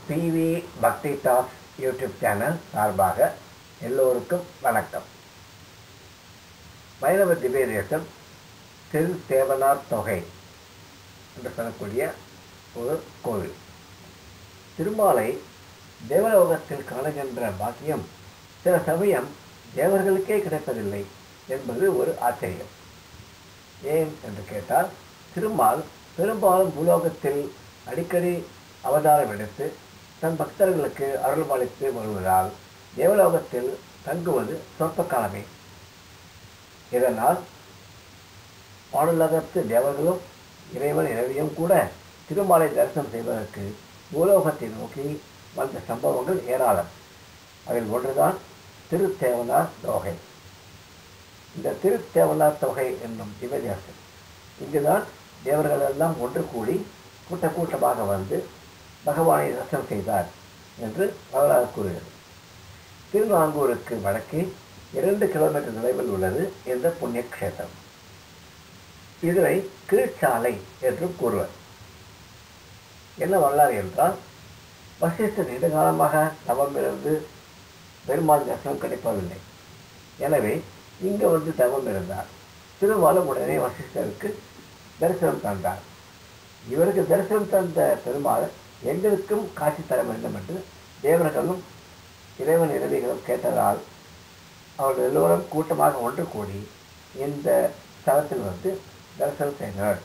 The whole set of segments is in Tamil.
பிவி பக்தி டாக்ஸ் யூடியூப் சேனல் சார்பாக எல்லோருக்கும் வணக்கம் வைணவ திவ்யதேசம் திரு தேவனார் தொகை என்று சொல்லக்கூடிய ஒரு கோவில் திருமாலை தேவலோகத்தில் காணுகின்ற பாக்கியம் சில சமயம் தேவர்களுக்கே கிடைப்பதில்லை என்பது ஒரு ஆச்சரியம் ஏன் என்று கேட்டால் திருமால் பெரும்பாலும் பூலோகத்தில் அடிக்கடி அவதாரம் எடுத்து தன் பக்தர்களுக்கு அருள்பாலித்து வருவதால் தேவலோகத்தில் தங்குவது சொற்ப காலமே இதனால் வானுலகத்து தேவர்களும் இறைவன் இரவியும் கூட திருமாலை தரிசனம் செய்வதற்கு பூலோகத்தை நோக்கி வந்த சம்பவங்கள் ஏராளம் அதில் ஒன்றுதான் திருத்தேவனார் தொகை இந்த திருத்தேவனார் தொகை என்னும் திவ்யதேசம் இங்குதான் தேவர்கள் எல்லாம் ஒன்று கூடி கூட்ட கூட்டமாக வந்து பகவானை தரிசனம் செய்தார் என்று வரலாறு கூறுகிறது திருநாங்கூருக்கு வடக்கே இரண்டு கிலோமீட்டர் தொலைவில் உள்ளது இந்த புண்ணிய கஷேத்திரம் இதனை கீழ்ச்சாலை என்றும் கூறுவர் என்ன வரலாறு என்றால் வசிஷ்டர் நீண்ட காலமாக தவமிருந்து பெருமாள் தரிசனம் கிடைப்பதில்லை எனவே இங்கே வந்து தவம் இருந்தார் திருமாலும் உடனே வசிஷ்டருக்கு தரிசனம் தந்தார் இவருக்கு தரிசனம் தந்த பெருமாள் எங்களுக்கும் காட்சி தர வேண்டும் என்று தேவர்களும் இறைவன் இரவிகளும் கேட்டதால் அவர்கள் எல்லோரும் கூட்டமாக ஒன்று கூடி இந்த ஸ்தலத்தில் வந்து தரிசனம் செய்தனர்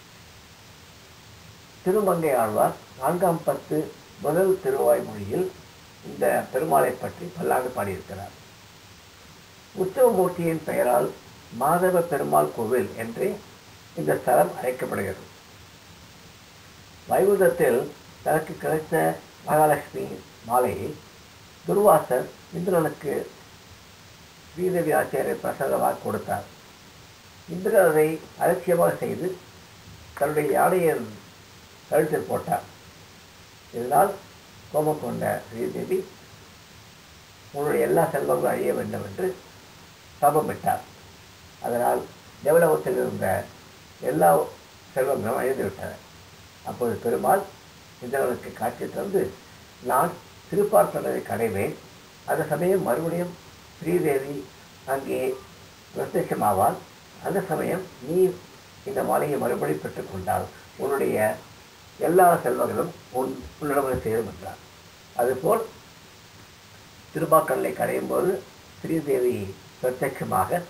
திருமங்கை ஆழ்வார் நான்காம் பத்து முதல் திருவாய்மொழியில் இந்த பெருமாளை பற்றி பல்லாண்டு பாடியிருக்கிறார் உற்சவமூர்த்தியின் பெயரால் மாதவ பெருமாள் கோவில் என்றே இந்த ஸ்தலம் அழைக்கப்படுகிறது வைகுந்தத்தில் தனக்கு கிடைத்த மகாலட்சுமி மாலையை துர்வாசர் இந்திரனுக்கு ஸ்ரீதேவி ஆச்சாரியர் பிரசாதமாக கொடுத்தார் இந்திரன் அதை அலட்சியமாக செய்து தன்னுடைய யானையின் கழுத்தில் போட்டார் இதனால் கோபம் கொண்ட ஸ்ரீதேவி உன்னுடைய எல்லா செல்வங்களும் அழிய வேண்டும் என்று சாபமிட்டார் அதனால் தேவலோகத்தில் இருந்த எல்லா செல்வங்களும் அழிந்துவிட்டன அப்போது பெருமாள் இந்திரனுக்கு காட்சி தந்து நான் திருப்பார்த்தனரை கடைவேன் அந்த சமயம் மறுபடியும் ஸ்ரீதேவி அங்கே பிரத்யட்சமாவால் அந்த சமயம் நீ இந்த மாலையை மறுபடியும் பெற்றுக்கொண்டால் உன்னுடைய எல்லா செல்வங்களும் உன் உன்னிடம் சேரும் என்றார் அதுபோல் திருப்பாக்கடலை கடையும் போது ஸ்ரீதேவி பிரத்யட்சமாக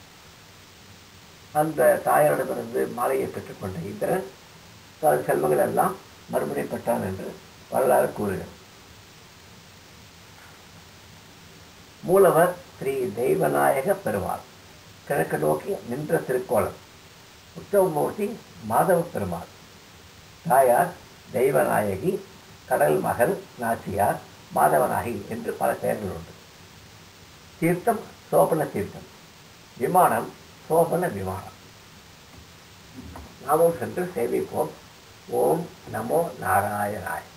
அந்த தாயாரிடமிருந்து மாலையை பெற்றுக்கொண்ட இந்திரன் தன் செல்வங்கள் எல்லாம் மறுபடியும் பெற்றான் என்று வரலாறு கூறுகிறது மூலவர் ஸ்ரீ தெய்வநாயக பெருமாள் கிழக்கு நோக்கி நின்ற திருக்கோலம் உத்தவமூர்த்தி மாதவ பெருமாள் தாயார் தெய்வநாயகி கடல் மகள் நாச்சியார் மாதவநாயகி என்று பல பெயர்கள் உண்டு தீர்த்தம் சோபன தீர்த்தம் விமானம் சோபன விமானம் நாமும் சென்று சேவிப்போம் ஓம் நமோ நாராயணாய்